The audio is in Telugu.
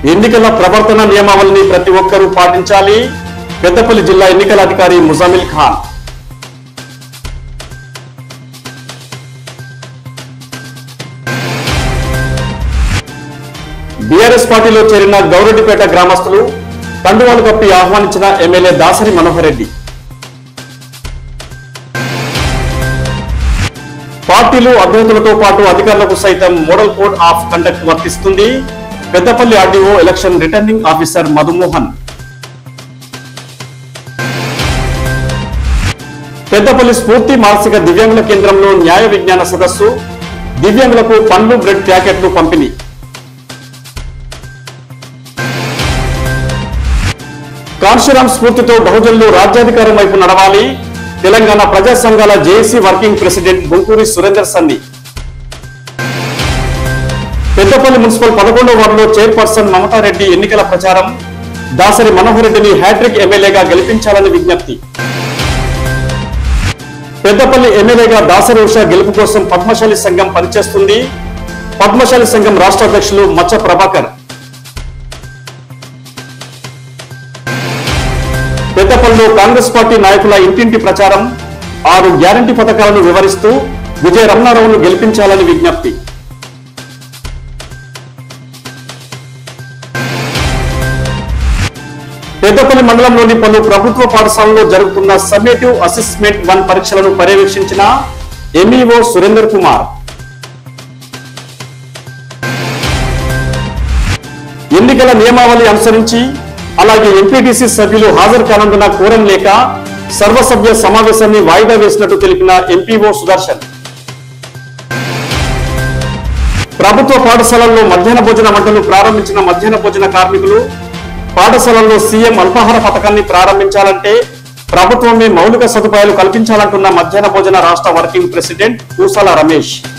ఎన్నికల ప్రవర్తన నియమావళిని ప్రతి ఒక్కరూ పాటించాలి పెద్దపల్లి జిల్లా ఎన్నికల అధికారి ముజామిల్ ఖాన్ బీఆర్ఎస్ పార్టీలో చేరిన గౌరెడ్డిపేట గ్రామస్తులు కండువాలు కప్పి ఆహ్వానించిన ఎమ్మెల్యే దాసరి మనోహర్ రెడ్డి పార్టీలు అభ్యర్థులతో పాటు అధికారులకు సైతం మోడల్ కోడ్ ఆఫ్ కండక్ట్ వర్తిస్తుంది Peddapalli RDO election returning officer Madhumohan Peddapalli Spoorthi మానసిక దివ్యాంగుల కేంద్రంలో న్యాయ విజ్ఞాన సదస్సు దివ్యాంగులకు పండ్లు బ్రెడ్ ప్యాకెట్లు పంపిణీ కాన్షురాం స్ఫూర్తితో బహుజనులు రాజ్యాధికారం వైపు నడవాలి తెలంగాణ ప్రజా సంఘాల JAC working president Bonkuri Surender Sunny Peddapalli municipal పదకొండవ వార్డులో చైర్పర్సన్ మమతారెడ్డి ఎన్నికల ప్రచారం దాసరి మనోహర్ రెడ్డిని హ్యాట్రిక్ ఎమ్మెల్యేగా గెలిపించాలని విజ్ఞప్తి పెద్దపల్లి ఎమ్మెల్యేగా దాసరి ఉష గెలుపు కోసం పద్మశాలి సంఘం పనిచేస్తుంది పద్మశాలి సంఘం రాష్ట్ర అధ్యక్షులు మచ్చ ప్రభాకర్ పెద్దపల్లిలో కాంగ్రెస్ పార్టీ నాయకుల ఇంటింటి ప్రచారం ఆరు గ్యారంటీ పథకాలను వివరిస్తూ విజయ రమణారావును గెలిపించాలని విజ్ఞప్తి పెద్దపల్లి మండలంలోని పలు ప్రభుత్వ పాఠశాలల్లో జరుగుతున్న సమ్మేటివ్ అసెస్మెంట్ వన్ పరీక్షలను పర్యవేక్షించిన ఎంఈఓ సురేందర్ కుమార్ ఎన్నికల నియమావళి అనుసరించి అలాగే ఎంపీటీసీ సభ్యులు హాజరు కానందున కోరం లేక సర్వసభ్య సమావేశాన్ని వాయిదా వేసినట్టు తెలిపిన ఎంపీఓ సుదర్శన్ ప్రభుత్వ పాఠశాలల్లో మధ్యాహ్న భోజన వంటలు ప్రారంభించిన మధ్యాహ్న భోజన కార్మికులు పాఠశాలల్లో సీఎం అల్పాహార పథకాన్ని ప్రారంభించాలంటే ప్రభుత్వమే మౌలిక సదుపాయాలు కల్పించాలంటున్న మధ్యాహ్న భోజన రాష్ట్ర వర్కింగ్ ప్రెసిడెంట్ పూసాల రమేష్